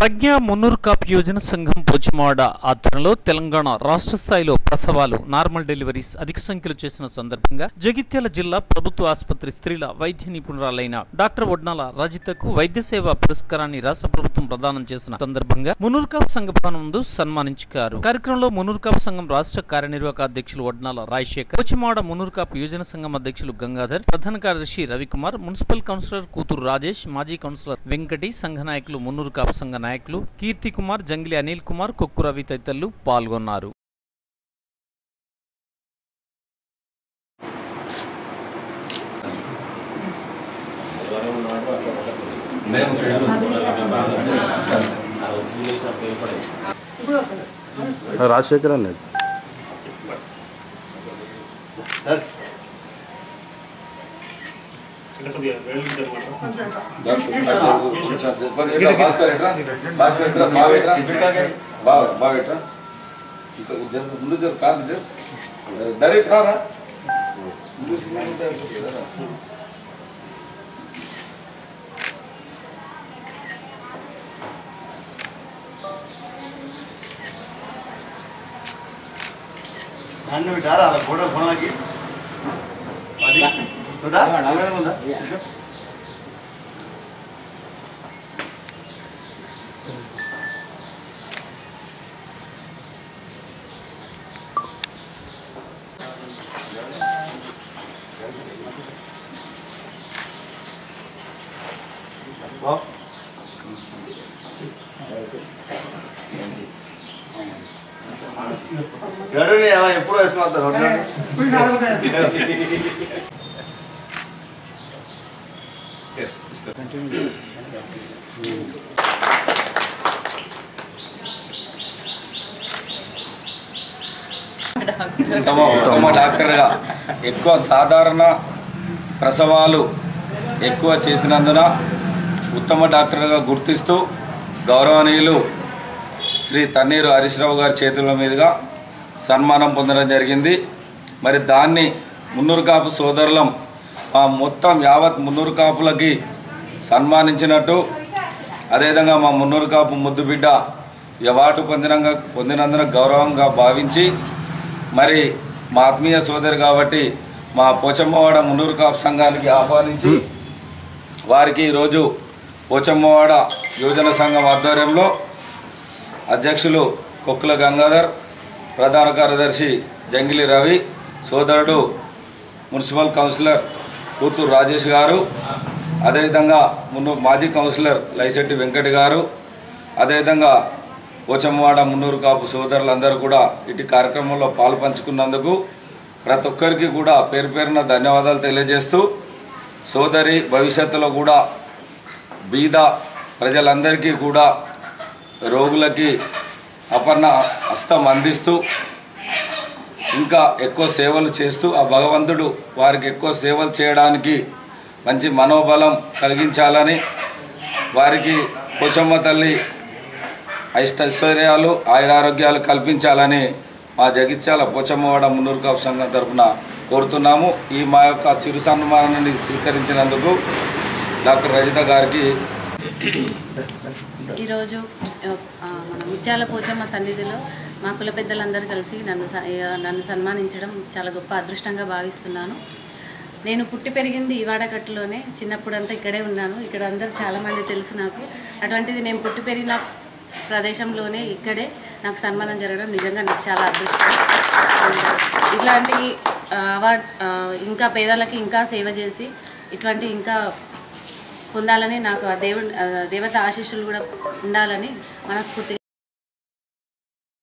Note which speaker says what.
Speaker 1: ప్రజ్ఞ మున్నూరు కాప్ యోజన సంఘం పోచిమాడ ఆధ్వర్యంలో తెలంగాణ రాష్ట్ర స్థాయిలో ప్రసవాలు నార్మల్ డెలివరీస్ అధిక సంఖ్యలో చేసిన సందర్భంగా జగిత్యాల జిల్లా ప్రభుత్వ ఆసుపత్రి స్త్రీల వైద్య నిపుణురాలైన డాక్టర్ వడ్నాల రాజితకు వైద్య సేవ పురస్కారాన్ని రాష్ట్ర ప్రభుత్వం ప్రదానం చేసిన సందర్భంగా మున్నూరు కాప్ సంఘ భవనం ముందు సన్మానించారు కార్యక్రమంలో మున్నూరు కాప్ సంఘం రాష్ట్ర కార్యనిర్వాహక అధ్యక్షులు వడ్నాల రాజశేఖర్ పోచిమాడ మున్నూరు కాప్ యోజన సంఘం అధ్యక్షులు గంగాధర్ ప్రధాన కార్యదర్శి రవికుమార్ మున్సిపల్ కౌన్సిలర్ కూతురు రాజేష్ మాజీ కౌన్సిలర్ వెంకటి సంఘ నాయకులు మున్నూరు కాపు సంఘ నాయకులు కీర్తి కుమార్ జంగిలి అనిల్ కుమార్ కొక్కు రవి తదితరులు పాల్గొన్నారు
Speaker 2: రాజశేఖర్ అన్నది
Speaker 3: భాస్కర్ ఎట్రా భాస్కర్ ఎట్రా బాగా ఎట్రా బాగా బాగా ఎట్రా ఇంకా జర ముందు జర కాదు జర డైరెక్ట్ రారా ముందు సినిమా ఉంటే అయిపోతుందిరా.
Speaker 4: నన్ను విటారా అలా ఫోటో ఫోన్లకి అది చూడా నమ్మకం ఉందా బా గడుని అలా ఎప్పుడు వేసుకున్నారు
Speaker 3: ఉత్తమ ఉత్తమ డాక్టర్గా ఎక్కువ సాధారణ ప్రసవాలు ఎక్కువ చేసినందున ఉత్తమ డాక్టర్గా గుర్తిస్తూ గౌరవనీయులు శ్రీ తన్నీరు హరీశ్రావు గారి చేతుల మీదుగా సన్మానం పొందడం జరిగింది మరి దాన్ని మున్నూరు కాపు సోదరులం మా మొత్తం యావత్ మున్నూరు కాపులకి సన్మానించినట్టు అదేవిధంగా మా మున్నూరు కాపు ముద్దు బిడ్డ ఈ అవార్డు పొందినంగా పొందినందున గౌరవంగా భావించి మరి మా ఆత్మీయ సోదరు కాబట్టి మా పోచమ్మవాడ మున్నూరు కాపు సంఘానికి ఆహ్వానించి వారికి ఈరోజు పోచమ్మవాడ యోజన సంఘం ఆధ్వర్యంలో అధ్యక్షులు కొక్కుల గంగాధర్ ప్రధాన కార్యదర్శి జంగిలి రవి సోదరుడు మున్సిపల్ కౌన్సిలర్ కూతురు రాజేష్ గారు అదేవిధంగా మున్ను మాజీ కౌన్సిలర్ లైశెట్టి వెంకటి గారు అదేవిధంగా పోచమ్మవాడ మున్నూరు కాపు సోదరులందరూ కూడా ఇటు కార్యక్రమంలో పాలు పంచుకున్నందుకు ప్రతి ఒక్కరికి కూడా పేరు పేరున ధన్యవాదాలు తెలియజేస్తూ సోదరి భవిష్యత్తులో కూడా బీద ప్రజలందరికీ కూడా రోగులకి అపర్ణ హస్తం అందిస్తూ ఇంకా ఎక్కువ సేవలు చేస్తూ ఆ భగవంతుడు వారికి ఎక్కువ సేవలు చేయడానికి మంచి మనోబలం కలిగించాలని వారికి పోచమ్మ తల్లి ఐష్టైశ్వర్యాలు ఆయురారోగ్యాలు కల్పించాలని మా జగిత్యాల పోచమ్మవాడ మున్నూరు కాపు సంఘం తరపున కోరుతున్నాము ఈ మా యొక్క చిరు సన్మానాన్ని స్వీకరించినందుకు డాక్టర్ రజిత గారికి
Speaker 5: ఈరోజు ఆ, మన ముత్యాల పోచమ్మ సన్నిధిలో మా కుల పెద్దలందరూ కలిసి నన్ను స- ఆ, నన్ను సన్మానించడం చాలా గొప్ప అదృష్టంగా భావిస్తున్నాను నేను పుట్టి పెరిగింది ఈ వాడకట్టులోనే చిన్నప్పుడంతా ఇక్కడే ఉన్నాను ఇక్కడ అందరూ చాలామంది తెలుసు నాకు అటువంటిది నేను పుట్టి పెరిగిన ప్రదేశంలోనే ఇక్కడే నాకు సన్మానం జరగడం నిజంగా నాకు చాలా అదృష్టం ఇట్లాంటి ఆ, అవార్డ్ ఆ, ఇంకా పేదలకి ఇంకా సేవ చేసి ఇటువంటి ఇంకా పొందాలని నాకు ఆ దేవుని ఆ, దేవత ఆశీస్సులు కూడా ఉండాలని మనస్ఫూర్తిగా